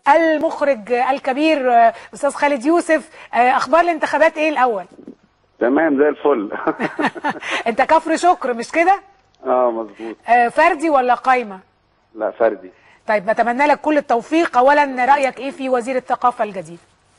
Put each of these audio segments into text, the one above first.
المخرج الكبير آه، استاذ خالد يوسف آه، اخبار الانتخابات ايه الاول تمام زي الفل انت كفر شكر مش كده اه مظبوط آه، فردي ولا قايمه لا فردي طيب بتمنى لك كل التوفيق اولا رايك ايه في وزير الثقافه الجديد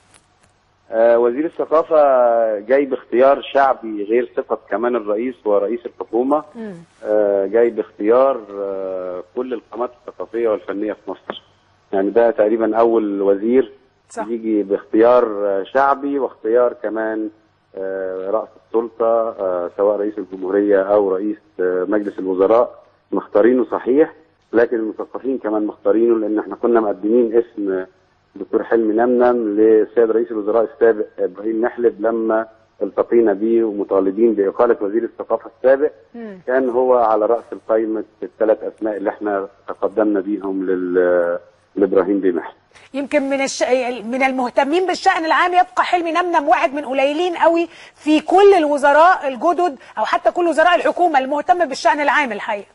آه وزير الثقافة جاي باختيار شعبي غير ثقة كمان الرئيس ورئيس الحكومة آه جاي باختيار آه كل القامات الثقافية والفنية في مصر يعني ده تقريبا أول وزير صح. يجي باختيار آه، شعبي واختيار كمان آه، رأس السلطة آه، سواء رئيس الجمهورية أو رئيس آه، مجلس الوزراء مختارينه صحيح لكن المثقفين كمان مختارينه لأن احنا كنا مقدمين اسم آه، دكتور حلمي نمنم للسيد رئيس الوزراء السابق ابراهيم محلب لما التقينا بيه ومطالبين باقاله وزير الثقافه السابق مم. كان هو على راس القائمه الثلاث اسماء اللي احنا تقدمنا بيهم لل لابراهيم بيه محلب يمكن من الش... من المهتمين بالشأن العام يبقى حلمي نمنم واحد من قليلين قوي في كل الوزراء الجدد او حتى كل وزراء الحكومه المهتم بالشأن العام الحقيقه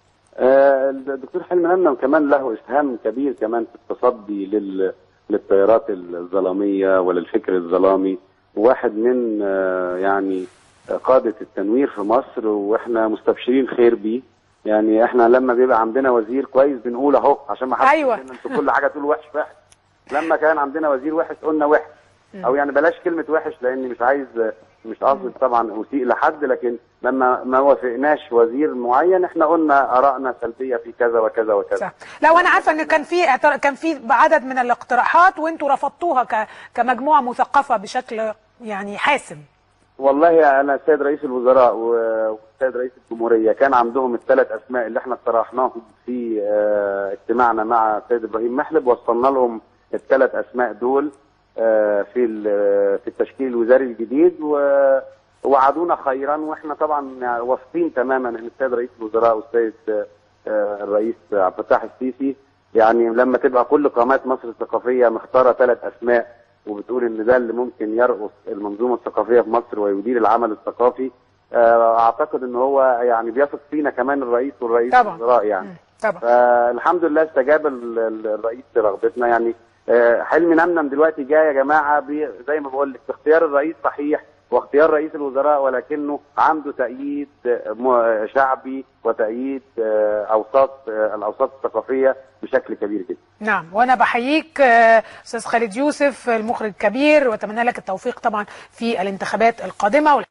آه، الدكتور حلمي نمنم كمان له اسهام كبير كمان في التصدي لل للتيارات الظلاميه وللفكر الظلامي واحد من آه، يعني قاده التنوير في مصر واحنا مستبشرين خير بيه يعني احنا لما بيبقى عندنا وزير كويس بنقول اهو عشان ما حدش أيوة. يقول لنا انتوا كل حاجه تقول وحش وحش لما كان عندنا وزير وحش قلنا وحش او يعني بلاش كلمه وحش لاني مش عايز مش قصدي طبعا اسيء لحد لكن لما ما وافقناش وزير معين احنا قلنا ارائنا سلبيه في كذا وكذا وكذا صح لا وانا عارفه ان كان في اعتر- كان في عدد من الاقتراحات وانتوا رفضتوها ك... كمجموعه مثقفه بشكل يعني حاسم والله انا السيد رئيس الوزراء و- والسيد رئيس الجمهوريه كان عندهم الثلاث اسماء اللي احنا اقترحناهم في آه، اجتماعنا مع السيد ابراهيم محلب وصلنا لهم الثلاث اسماء دول آه، في ال- في التشكيل الوزاري الجديد و- وعدونا خيرا واحنا طبعا يعني واثقين تماما ان السيد رئيس الوزراء والسيد آه، الرئيس عبد الفتاح السيسي يعني لما تبقى كل قامات مصر الثقافيه مختاره ثلاث اسماء وبتقول ان ده اللي ممكن يرقص المنظومه الثقافيه في مصر ويدير العمل الثقافي آه، اعتقد ان هو يعني بيثق فينا كمان الرئيس والرئيس طبعا. الوزراء يعني مم. طبعا فالحمد لله استجاب ال- ال- الرئيس لرغبتنا يعني آه، حلمي نمنم دلوقتي جاي يا جماعه بي- زي ما بقول لك اختيار الرئيس صحيح واختيار رئيس الوزراء ولكنه عنده تأييد آه، م- شعبي وتأييد آه، اوساط آه، الاوساط الثقافيه بشكل كبير جدا نعم وانا بحييك آه، استاذ خالد يوسف المخرج الكبير واتمنى لك التوفيق طبعا في الانتخابات القادمه